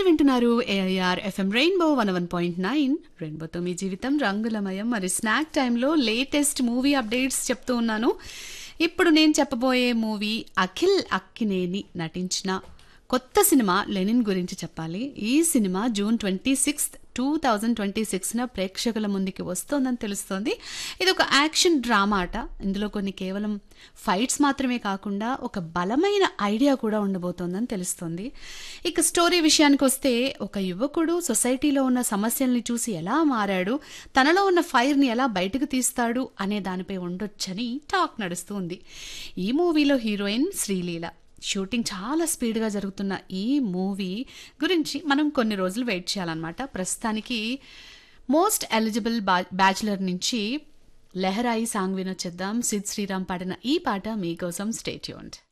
వింటున్నారు AIR FM Rainbow one one point nine రెయిన్బోతో మీ జీవితం రంగులమయం మరి స్నాక్ టైంలో లేటెస్ట్ మూవీ అప్డేట్స్ చెప్తూ ఉన్నాను ఇప్పుడు నేను చెప్పబోయే మూవీ అఖిల్ అక్కినేని నటించిన కొత్త సినిమా లెనిన్ గురించి చెప్పాలి ఈ cinema June twenty sixth two thousand twenty సిక్స్న ప్రేక్షకుల ముందుకి వస్తోందని తెలుస్తోంది ఇది ఒక యాక్షన్ డ్రామా అట ఇందులో కొన్ని కేవలం ఫైట్స్ మాత్రమే కాకుండా ఒక బలమైన ఐడియా కూడా ఉండబోతోందని తెలుస్తోంది ఇక స్టోరీ విషయానికి వస్తే ఒక యువకుడు సొసైటీలో ఉన్న సమస్యల్ని చూసి ఎలా మారాడు తనలో ఉన్న ఫైర్ని ఎలా బయటకు తీస్తాడు అనే దానిపై ఉండొచ్చని టాక్ నడుస్తుంది ఈ మూవీలో హీరోయిన్ శ్రీలీల షూటింగ్ చాలా స్పీడ్గా జరుగుతున్న ఈ మూవీ గురించి మనం కొన్ని రోజులు వెయిట్ చేయాలన్నమాట ప్రస్తుతానికి మోస్ట్ ఎలిజిబుల్ బా బ్యాచులర్ నుంచి లెహరాయి సాంగ్ వినొచ్చేద్దాం సిద్ శ్రీరామ్ పాడిన ఈ పాట మీకోసం స్టేట్యూన్డ్